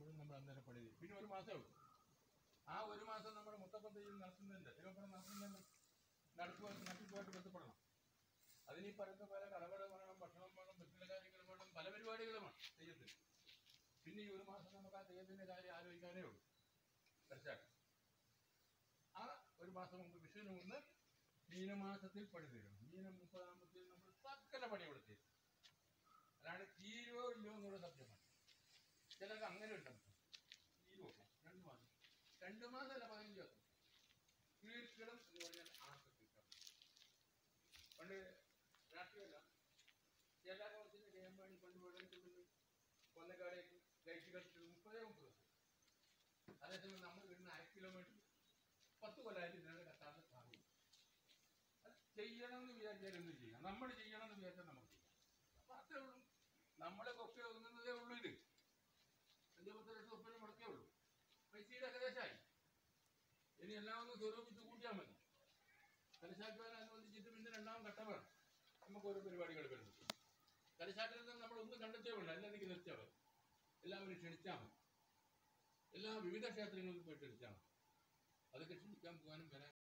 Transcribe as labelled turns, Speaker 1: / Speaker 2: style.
Speaker 1: മുഴുവൻ നമ്മൾ അന്നേരം പണി ചെയ്യും പിന്നെ ഒരു മാസമേ ഉള്ളൂ ആ ഒരു മാസം നമ്മുടെ മുത്തപ്പൻ തെയ്യം നടത്തുന്നതിൻ്റെ തിരുവപ്പുറം നടത്തുന്നതിൻ്റെ നടത്തുവാൻ നടത്തിപ്പുമായിട്ട് ബന്ധപ്പെടണം അതിന് ഈ പറയുന്ന പല കടകട വേണം ഭക്ഷണം വേണം മറ്റുള്ള കാര്യങ്ങൾ വേണം പല പരിപാടികളുമാണ് തെയ്യത്തിന് പിന്നെ ഈ ഒരു മാസം നമുക്ക് ആ തെയ്യത്തിൻ്റെ കാര്യം ആലോചിക്കാനേ ഉള്ളൂ മനസ്സിലാക്കാം ആ ഒരു മാസം മുമ്പ് വിഷുവിന് മുന്ന് മീനമാസത്തിൽ പണി തീരണം മീനം മുപ്പതാമത്തിൽ നമ്മൾ സകല പണി ഇവിടെ ചെയ്യും അല്ലാണ്ട് തീരുവോ ഇല്ലയോ എന്നുള്ള സത്യമാണ് ചിലർക്ക് അങ്ങനെ ഉണ്ടെന്ന് തീരുവോ രണ്ട് മാസം രണ്ട് മാസമല്ല പതിനഞ്ച് ദിവസം തീർക്കണം എന്ന് പറഞ്ഞാൽ ആർക്ക് തീർക്കണം പണ്ട് രാഷ്ട്രീയമല്ല ചില കുറച്ചിന് കയ്യമ്പാടി പണ്ട് വെള്ളത്തിൽ കൊന്നക്കാടേക്ക് ലൈറ്റ് കളിച്ചത് മുപ്പതേ മുപ്പത് ദിവസം അതേസമയം നമ്മൾ വീടിന് അര കിലോമീറ്റർ പത്ത് കൊല്ലമായിട്ട് ഇതിനകത്ത് കത്താതെ സാധിക്കും അത് ചെയ്യണം എന്ന് വിചാരിച്ചാൽ എന്ത് ചെയ്യാം നമ്മൾ ചെയ്യണം എന്ന് വിചാരിച്ചാൽ നമുക്ക് ചെയ്യാം അപ്പൊ അത്രേ ഉള്ളൂ നമ്മളെ കൊക്കെ ഒതുങ്ങുന്നതേ ഉള്ളൂ ഇത് അഞ്ച് പത്ത് ലക്ഷം ഉറുപ്പിക മുടക്കേ ഉള്ളൂ പൈസയുടെ ഏകദേശമായി ഇനി എല്ലാം ഒന്ന് സ്വരൂപിച്ച് കൂട്ടിയാൽ മതി കലശാക്കുവാൻ അനുബന്ധിച്ചിട്ട് പിന്നെ രണ്ടാം ഘട്ടം വേണം നമുക്ക് ഓരോ പരിപാടികൾ വരുന്നത് കലശാക്കിൽ നിന്ന് നമ്മൾ ഒന്നും കണ്ടെത്തേ വേണ്ട എല്ലാം എനിക്ക് നിർത്തിയാൽ മതി എല്ലാവരും ക്ഷണിച്ചാൽ മതി എല്ലാ വിവിധ ക്ഷേത്രങ്ങളിലും പോയി ക്ഷണിച്ചാൽ മതി അതൊക്കെ ക്ഷണിക്കാൻ പോകാനും വരാൻ